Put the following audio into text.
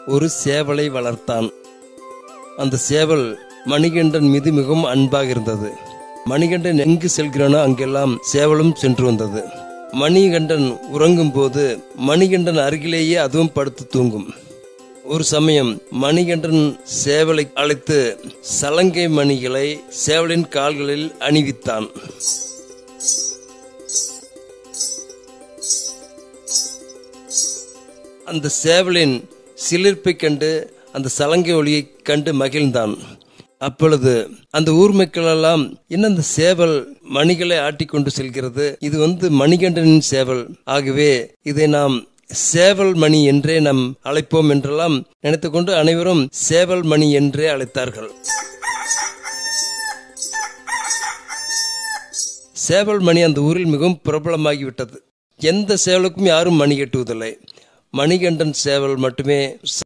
ஒரு சேவலை வளர்த்தான் அந்த சேவல் மணிகண்டன் மீது மிகவும் அன்பாக இருந்தது மணிகண்டன் எங்கு செல்கிறானோ அங்கெல்லாம் சேவலும் சென்று வந்தது மணிகண்டன் உறங்கும் போது மணிகண்டன் அருகிலேயே அதுவும் படுத்து தூங்கும் ஒரு சமயம் மணிகண்டன் சேவலை அழைத்து சலங்கை மணிகளை சேவலின் கால்களில் அணிவித்தான் அந்த சேவலின் சிலிர்ப்பை கண்டு அந்த சலங்கை ஒளியை கண்டு மகிழ்ந்தான் அப்பொழுது அந்த ஊர் மக்கள் எல்லாம் என்ன அந்த சேவல் மணிகளை ஆட்டிக்கொண்டு செல்கிறது இது வந்து மணிகண்டனின் சேவல் ஆகவே இதை நாம் சேவல் மணி என்றே நாம் அழைப்போம் என்றெல்லாம் நினைத்துக்கொண்டு அனைவரும் சேவல் மணி என்றே அழைத்தார்கள் சேவல் மணி அந்த ஊரில் மிகவும் பிரபலமாகிவிட்டது எந்த சேவலுக்கும் யாரும் மணி கட்டுவதில்லை மணிகண்டன் சேவல் மட்டுமே